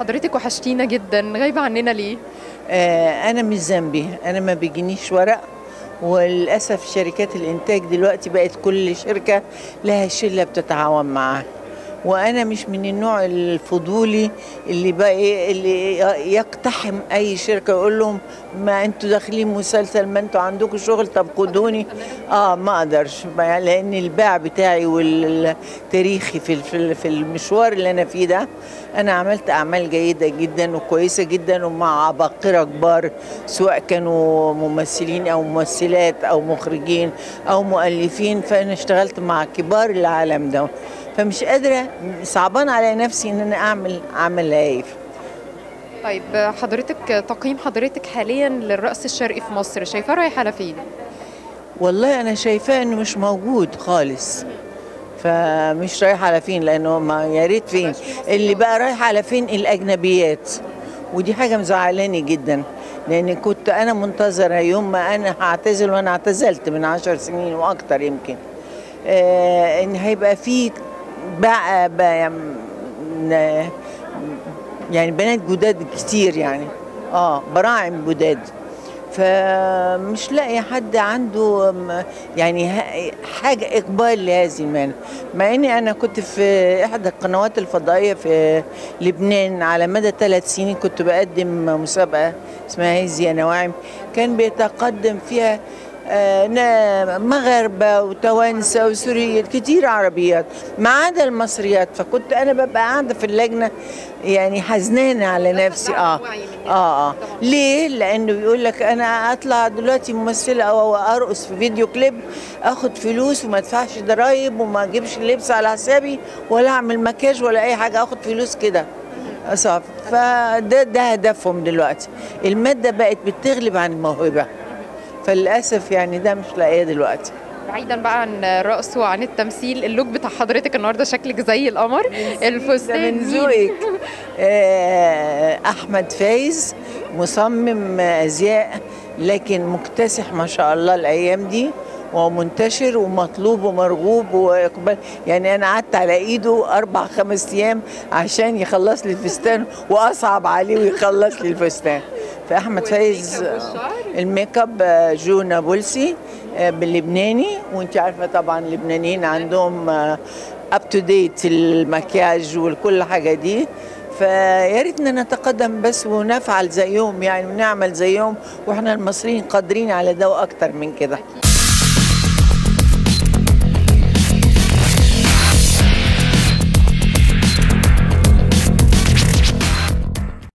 حضرتك وحشتينا جدا غايبه عننا ليه آه، انا مش ذنبي انا ما بيجينيش ورق وللاسف شركات الانتاج دلوقتي بقت كل شركه لها شله بتتعاون معاها وانا مش من النوع الفضولي اللي بقى إيه اللي يقتحم اي شركه يقول لهم ما انتوا داخلين مسلسل ما انتوا عندكم شغل طب خدوني اه ما اقدرش بقى لان الباع بتاعي والتاريخي في في في المشوار اللي انا فيه ده انا عملت اعمال جيده جدا وكويسه جدا ومع عباقره كبار سواء كانوا ممثلين او ممثلات او مخرجين او مؤلفين فانا اشتغلت مع كبار العالم ده فمش قادره صعبان على نفسي ان انا اعمل عمل هايف طيب حضرتك تقييم حضرتك حاليا للرقص الشرقي في مصر شايفاه رايح على فين والله انا شايفاه انه مش موجود خالص فمش رايح على فين لانه ما يا ريت فين اللي بقى رايح على فين الاجنبيات ودي حاجه مزعلاني جدا لان كنت انا منتظره يوم ما انا هعتزل وانا اعتزلت من عشر سنين واكتر يمكن آه ان هيبقى في بقى, بقى يعني بنات جداد كتير يعني اه براعم جداد فمش لاقي حد عنده يعني حاجة إقبال لهذه المهنة مع إني أنا كنت في إحدى القنوات الفضائية في لبنان على مدى ثلاث سنين كنت بقدم مسابقة اسمها هيزي يا نواعم كان بيتقدم فيها آه مغاربة وتوانسة وسوريين كتير عربيات ما عدا المصريات فكنت أنا ببقى قاعدة في اللجنة يعني حزنانة على نفسي آه آه, آه. ليه؟ لأنه بيقول لك أنا أطلع دلوقتي ممثلة أو أرقص في فيديو كليب أخد فلوس وما أدفعش ضرايب وما أجيبش اللبس على حسابي ولا أعمل مكياج ولا أي حاجة أخد فلوس كده صافي فده ده هدفهم دلوقتي المادة بقت بتغلب عن الموهبة فللاسف يعني ده مش لاقيه دلوقتي بعيدا بقى عن الرقص وعن التمثيل اللوك بتاع حضرتك النهارده شكلك زي القمر الفستان من ذوقك احمد فايز مصمم ازياء لكن مكتسح ما شاء الله الايام دي ومنتشر ومطلوب ومرغوب واقبال يعني انا قعدت على ايده اربع خمس ايام عشان يخلص لي الفستان واصعب عليه ويخلص لي الفستان فاحمد فايز الميك اب جو نابلسي باللبناني وانت عارفه طبعا اللبنانيين عندهم اب تو ديت المكياج وكل حاجه دي فيا ريتنا نتقدم بس ونفعل زيهم يعني ونعمل زيهم واحنا المصريين قادرين على ده واكتر من كده